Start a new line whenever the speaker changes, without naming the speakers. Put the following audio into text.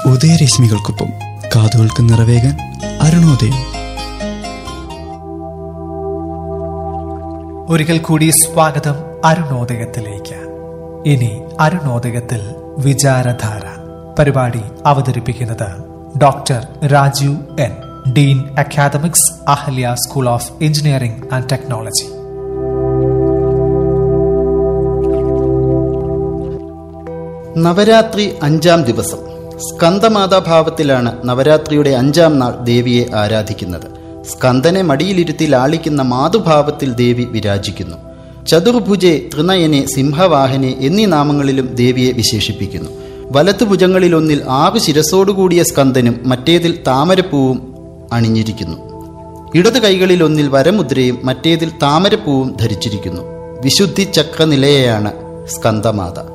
ഉദയരശ്മികൾക്കൊപ്പം കാതുകൾക്ക് നിറവേകാൻ അരുണോദയം
ഒരിക്കൽ കൂടി സ്വാഗതം അരുണോദയത്തിലേക്ക് ഇനി അരുണോദയത്തിൽ വിചാരധാര പരിപാടി അവതരിപ്പിക്കുന്നത് doctor Rajeev N dean academics Ahalya school of engineering and technology
Navaratri അഞ്ചാം ദിവസം സ്കന്ദമാതാഭാവത്തിലാണ് നവരാത്രിയുടെ അഞ്ചാം നാൾ ദേവിയെ ആരാധിക്കുന്നത് സ്കന്ദനെ മടിയിലിരുത്തി ലാളിക്കുന്ന മാതുഭാവത്തിൽ ദേവി വിരാജിക്കുന്നു ചതുർഭുജെ ത്രിനയനെ സിംഹവാഹനെ എന്നീ നാമങ്ങളിലും ദേവിയെ വിശേഷിപ്പിക്കുന്നു വലത്തുഭുജങ്ങളിലൊന്നിൽ ആറ് ശിരസോടുകൂടിയ സ്കന്ദനും മറ്റേതിൽ താമരപ്പൂവും അണിഞ്ഞിരിക്കുന്നു ഇടത് കൈകളിലൊന്നിൽ വരമുദ്രയും മറ്റേതിൽ താമരപ്പൂവും ധരിച്ചിരിക്കുന്നു വിശുദ്ധി ചക്രനിലയെയാണ് സ്കന്ദമാത